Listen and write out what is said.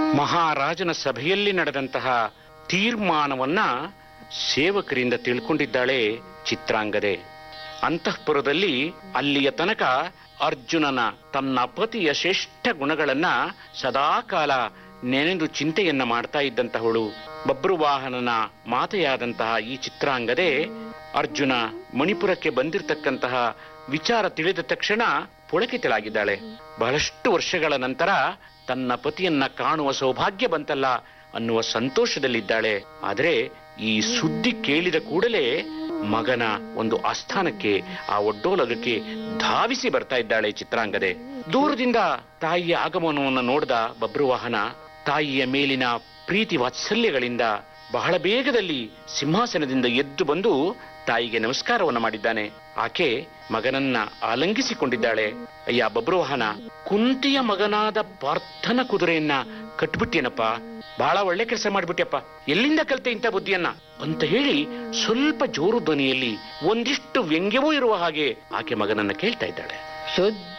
ಮಹಾರಾಜನ ಸಭೆಯಲ್ಲಿ ನಡೆದಂತಹ ತೀರ್ಮಾನವನ್ನ ಸೇವಕರಿಂದ ತಿಳ್ಕೊಂಡಿದ್ದಾಳೆ ಚಿತ್ರಾಂಗದೆ ಅಂತಃಪುರದಲ್ಲಿ ಅಲ್ಲಿಯ ತನಕ ಅರ್ಜುನನ ತನ್ನ ಪತಿಯ ಶ್ರೇಷ್ಠ ಗುಣಗಳನ್ನ ಸದಾಕಾಲ ನೆನೆದು ಚಿಂತೆಯನ್ನ ಮಾಡ್ತಾ ಇದ್ದಂತಹವಳು ಬಬ್ರುವಾಹನನ ಮಾತೆಯಾದಂತಹ ಈ ಚಿತ್ರಾಂಗದೆ ಅರ್ಜುನ ಮಣಿಪುರಕ್ಕೆ ಬಂದಿರತಕ್ಕಂತಹ ವಿಚಾರ ತಿಳಿದ ತಕ್ಷಣ ಪುಳಕಿತಳಾಗಿದ್ದಾಳೆ ಬಹಳಷ್ಟು ವರ್ಷಗಳ ನಂತರ ತನ್ನ ಪತಿಯನ್ನ ಕಾಣುವ ಸೌಭಾಗ್ಯ ಬಂತಲ್ಲ ಅನ್ನುವ ಸಂತೋಷದಲ್ಲಿದ್ದಾಳೆ ಆದರೆ ಈ ಸುದ್ದಿ ಕೇಳಿದ ಕೂಡಲೇ ಮಗನ ಒಂದು ಆಸ್ಥಾನಕ್ಕೆ ಆ ಒಡ್ಡೋಲಗಕ್ಕೆ ಧಾವಿಸಿ ಬರ್ತಾ ಇದ್ದಾಳೆ ಚಿತ್ರಾಂಗದೆ ದೂರದಿಂದ ತಾಯಿಯ ಆಗಮನವನ್ನು ನೋಡಿದ ಬಬ್ರುವಾಹನ ತಾಯಿಯ ಮೇಲಿನ ಪ್ರೀತಿ ವಾತ್ಸಲ್ಯಗಳಿಂದ ಬಹಳ ಬೇಗದಲ್ಲಿ ಸಿಂಹಾಸನದಿಂದ ಎದ್ದು ಬಂದು ತಾಯಿಗೆ ನಮಸ್ಕಾರವನ್ನು ಮಾಡಿದ್ದಾನೆ ಆಕೆ ಮಗನನ್ನ ಆಲಂಗಿಸಿಕೊಂಡಿದ್ದಾಳೆ ಅಯ್ಯ ಬಬ್ರುವಾಹನ ಕುಂತಿಯ ಮಗನಾದ ಪಾರ್ಥನ ಕುದುರೆಯನ್ನ ಕಟ್ಬಿಟ್ಟೇನಪ್ಪ ಬಹಳ ಒಳ್ಳೆ ಕೆಲಸ ಮಾಡ್ಬಿಟ್ಯಪ್ಪ ಎಲ್ಲಿಂದ ಕಲ್ತೆ ಇಂಥ ಬುದ್ಧಿಯನ್ನ ಅಂತ ಹೇಳಿ ಸ್ವಲ್ಪ ಜೋರು ಧ್ವನಿಯಲ್ಲಿ ಒಂದಿಷ್ಟು ವ್ಯಂಗ್ಯವೂ ಇರುವ ಹಾಗೆ ಆಕೆ ಮಗನನ್ನ ಕೇಳ್ತಾ ಇದ್ದಾಳೆ ಶುದ್ಧ